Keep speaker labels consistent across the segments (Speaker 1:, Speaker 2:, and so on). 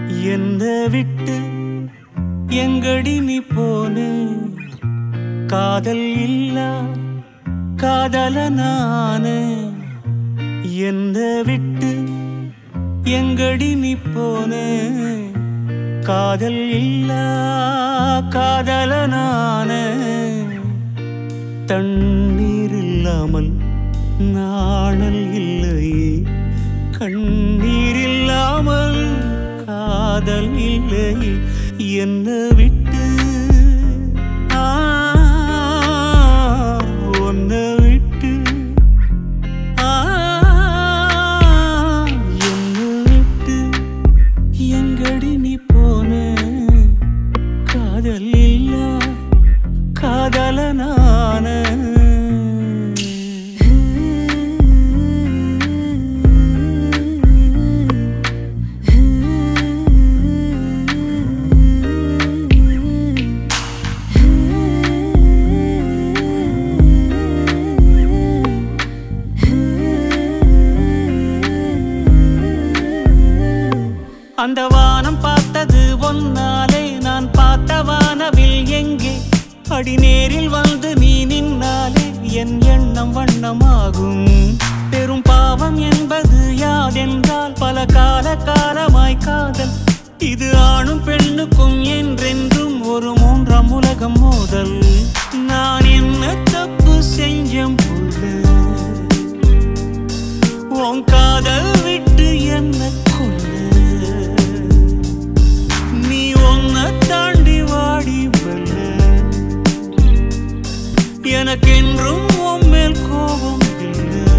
Speaker 1: என்ன விட்டு எங்கடி நீ போனே காதல் இல்லா காதல நானு என்ன விட்டு எங்கடி நீ போனே காதல் இல்லா காதல நானு தண்ணீர் இல்லாமல் நாணல் இல்லையே கண்ணீர் இல்லாமல் காதல் இல்லையே என்ன விட்டு ஆ, உன்னை விட்டு ஆ, என்னை விட்டு எங்கடி நீ போன காதல் இல்லா காதல நான அந்த வானம் பார்த்தது ஒன்னாலே நான் பார்த்த வானவில் எங்கே அடி நேரில் வந்து நீ நின்னாலே என் எண்ணம் வண்ணமாகும் பெரும் பாவம் என்பது யாதென்றால் பல கால காலமாய் காதல் இது ஆணும் பெண்ணுக்கும் என்றென்றும் ஒரு மூன்றாம் உலகம் மோதல் நான் என்ன தப்பு செஞ்சேன் புள்ள உன் காதல் விட்டு என்ன கொல்ல நீ ஒன்ன தாண்டி வாடி வெல்ல எனக்கென்றும் உன் மேல் கோபம் இல்லை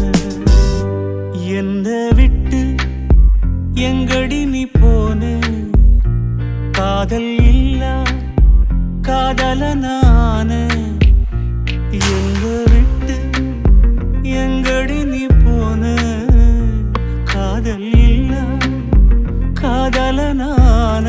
Speaker 1: என்ன விட்டு எங்கடி நீ போனே காதல் இல்லா காதல நானே எங்க விட்டு எங்கடி நீ போன காதல் இல்ல காதல நான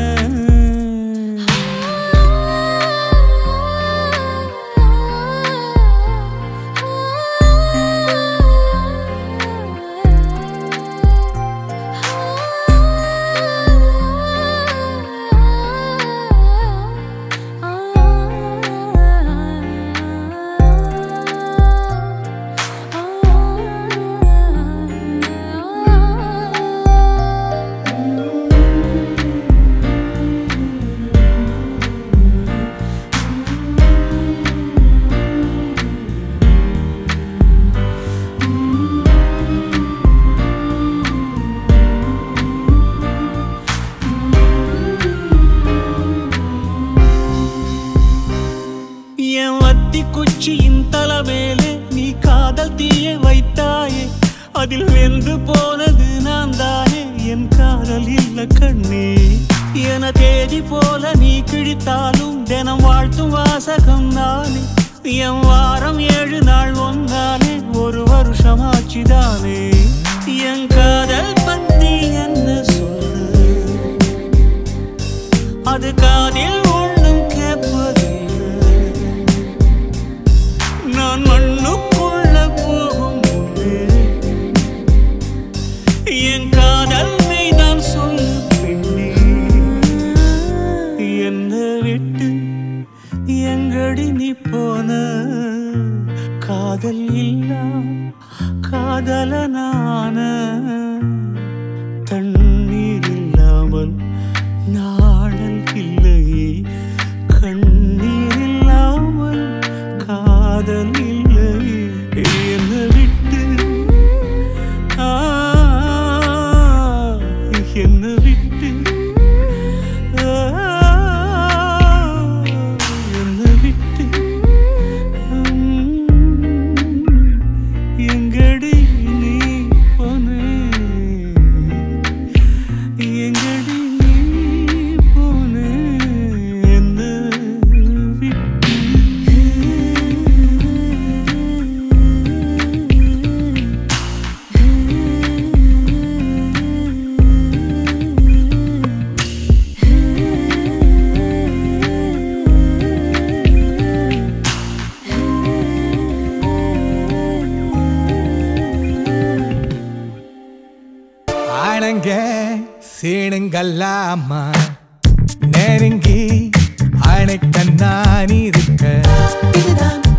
Speaker 1: என் வத்தி குச்சியின் தலைமேலே நீ காதல் தீய வைத்தாயே அதில் வெந்து போனது நான் தானே என் காதல் இல்ல கண்ணே என தேதி போல நீ கிழித்தாலும் தினம் வாழ்த்தும் வாசகம் நானே என் வாரம் ஏழு நாள் ஒன்னாலே ஒரு வருஷமாச்சுதானே என் காதல் பத்தி என்ன சொல்லு அது காதில் ஒண்ணும் கேட்பதில்லை நான் மண்ணுக்குள்ள போகும் முன்னே என் காதல் மெய்தான் சொல்லு பெண்ணே என்ன விட்டு எங்கடி நீ போன காதல் இல்லா காதல நான தண்ணீர் இல்லாமல் நாடல் இல்லையே கண்ணீர் இல்லாமல் காதல் இல்லையே என்ன விட்டு ஆ, என்ன விட்டு ஆ, என்ன விட்டு ம், எங்கடி நீ போனே எங்கடி நீ போனே என்ன விட்டு
Speaker 2: வணங்க சீனுங்கல்லாமா நெருங்கி அணைக்க நான் இருக்க
Speaker 3: இதுதான்